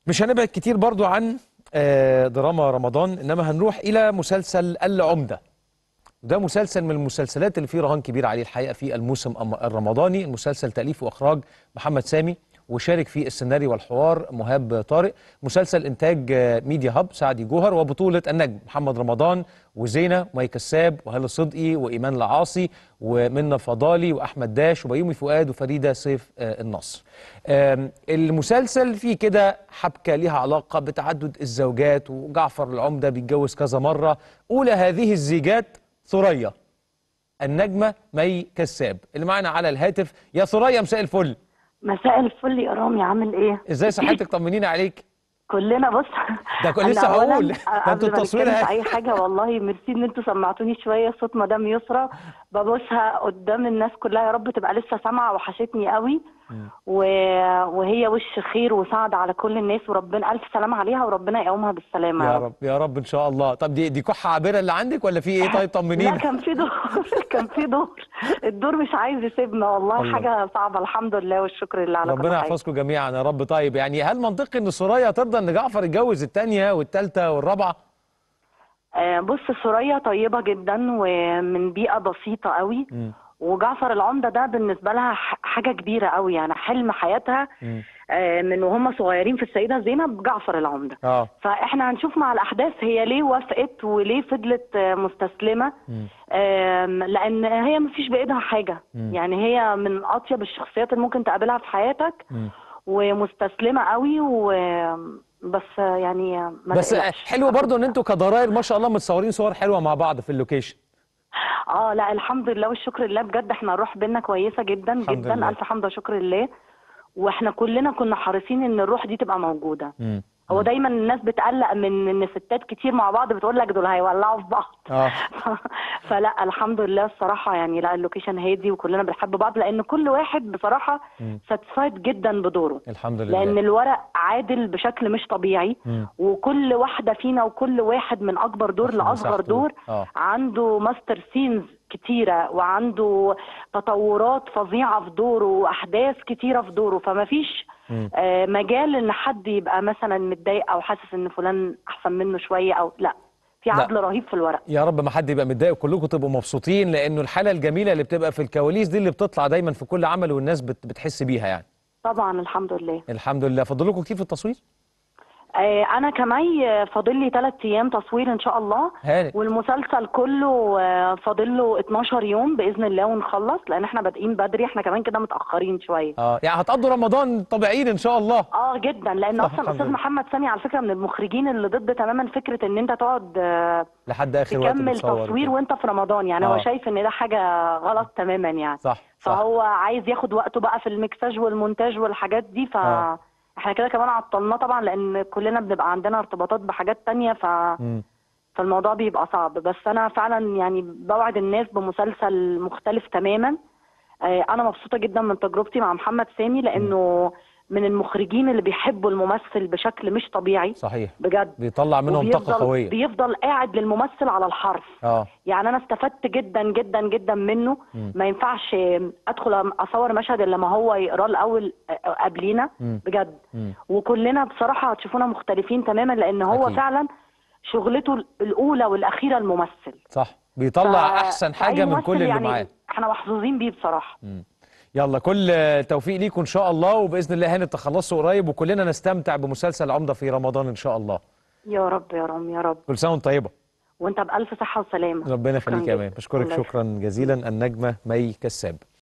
مش هنبعد كتير برضو عن آه، دراما رمضان انما هنروح الى مسلسل العمده ده مسلسل من المسلسلات اللي فيه رهان كبير عليه الحقيقه في الموسم أم- الرمضاني المسلسل تاليف واخراج محمد سامي وشارك في السيناريو والحوار مهاب طارق مسلسل انتاج آه، ميديا هاب سعدي جوهر وبطوله النجم محمد رمضان وزينه ومي كساب وهلا صدقي وايمان العاصي ومنى فضالي واحمد داش وبيومي فؤاد وفريده سيف آه، النصر آم، المسلسل فيه كده حبكه ليها علاقه بتعدد الزوجات وجعفر العمده بيتجوز كذا مره اولى هذه الزيجات ثريا النجمه مي كساب اللي معانا على الهاتف يا ثريا مساء الفل مساء الفل يا رامي عامل ايه؟ ازاي صحتك طمنينا عليك كلنا بص ده كنت أنا لسه أولاً هقول. ده قبل انتوا ما التصوير نتكلم ها- في اي حاجه والله ميرسي ان انتوا سمعتوني شويه صوت مدام يسرا ببوسها قدام الناس كلها يا رب تبقى لسه سامعه وحشتني قوي و... وهي وش خير وسعد على كل الناس وربنا الف سلام عليها وربنا يقومها بالسلامه يا رب يا رب ان شاء الله طب دي دي كحه عابره اللي عندك ولا في ايه طيب لا طمنينا كان في دور كان في دور الدور مش عايز يسيبنا والله الله. حاجه صعبه الحمد لله والشكر لله على كل ربنا حاجه يحفظكم جميعا يا رب طيب يعني هل منطقي ان ثريا ترضى ان جعفر يتجوز الثانيه والثالثه والرابعه آه، بص سوريا طيبة جدا ومن بيئة بسيطة قوي مم. وجعفر العمدة ده بالنسبة لها ح- حاجة كبيرة قوي يعني حلم حياتها مم. آه، من وهم صغيرين في السيدة زينب جعفر العمدة اه فاحنا هنشوف مع الأحداث هي ليه وافقت وليه فضلت آه، مستسلمة مم. آم، لأن هي مفيش بإيدها حاجة مم. يعني هي من أطيب الشخصيات اللي ممكن تقابلها في حياتك مم. ومستسلمة قوي و بس يعني ما بس تقلقش. حلو برضو ان انتوا كضراير ما شاء الله متصورين صور حلوه مع بعض في اللوكيشن اه لا الحمد لله والشكر لله بجد احنا الروح بينا كويسه جدا الحمد جدا لله. الف حمد وشكر لله واحنا كلنا كنا حريصين ان الروح دي تبقى موجوده مم. هو دايما الناس بتقلق من ان ستات كتير مع بعض بتقول لك دول هيولعوا في بعض اه فلا الحمد لله الصراحه يعني لا اللوكيشن هادي وكلنا بنحب بعض لان كل واحد بصراحه مم. ساتسفايد جدا بدوره الحمد لله لان الورق عادل بشكل مش طبيعي مم. وكل واحده فينا وكل واحد من اكبر دور واخد لاصغر مساحته. دور اه عنده ماستر سينز كتيرة وعنده تطورات فظيعة في دوره وأحداث كتيرة في دوره فما فيش مم. آه، مجال إن حد يبقى مثلا متضايق أو حاسس إن فلان أحسن منه شوية أو لا في لا. عدل رهيب في الورق يا رب ما حد يبقى متضايق وكلكم تبقوا مبسوطين لانه الحاله الجميله اللي بتبقى في الكواليس دي اللي بتطلع دايما في كل عمل والناس بت بتحس بيها يعني طبعا الحمد لله الحمد لله فاضل لكم كتير في التصوير آه، أنا كمي آه، فاضل لي ثلاث أيام تصوير إن شاء الله هانت والمسلسل كله آه، فاضل له 12 يوم بإذن الله ونخلص لأن احنا بادئين بدري احنا كمان كده متأخرين شوية اه يعني هتقضوا رمضان طبيعيين ان شاء الله اه جدا لان صح، اصلا الحمد استاذ لله. محمد سامي على فكره من المخرجين اللي ضد تماما فكره ان انت تقعد آه، لحد اخر وقت تكمل بتصور تصوير وكده. وانت في رمضان يعني آه. هو شايف ان ده حاجه غلط تماما يعني صح صح فهو عايز ياخد وقته بقى في المكساج والمونتاج والحاجات دي ف آه. احنا كده كمان عطلناه طبعا لان كلنا بنبقى عندنا ارتباطات بحاجات تانية ف... مم. فالموضوع بيبقى صعب بس انا فعلا يعني بوعد الناس بمسلسل مختلف تماما آه، انا مبسوطه جدا من تجربتي مع محمد سامي لانه من المخرجين اللي بيحبوا الممثل بشكل مش طبيعي صحيح بجد بيطلع منهم طاقه وبيفضل- قويه بيفضل قاعد للممثل على الحرف اه يعني انا استفدت جدا جدا جدا منه مم. ما ينفعش ادخل اصور مشهد الا لما هو يقراه الاول قبلينا مم. بجد مم. وكلنا بصراحه هتشوفونا مختلفين تماما لان هو أكيد. فعلا شغلته الاولى والاخيره الممثل صح بيطلع ف- احسن فأي حاجه من ممثل كل اللي يعني معاه احنا محظوظين بيه بصراحه مم. يلا كل توفيق ليكم ان شاء الله وباذن الله هانت تخلصوا قريب وكلنا نستمتع بمسلسل عمده في رمضان ان شاء الله يا رب يا رب يا رب كل سنه وانت طيبه وانت بالف صحه وسلامه ربنا شكراً يخليك يا جداً. مان بشكرك الله شكرا جزيلا النجمه مي كساب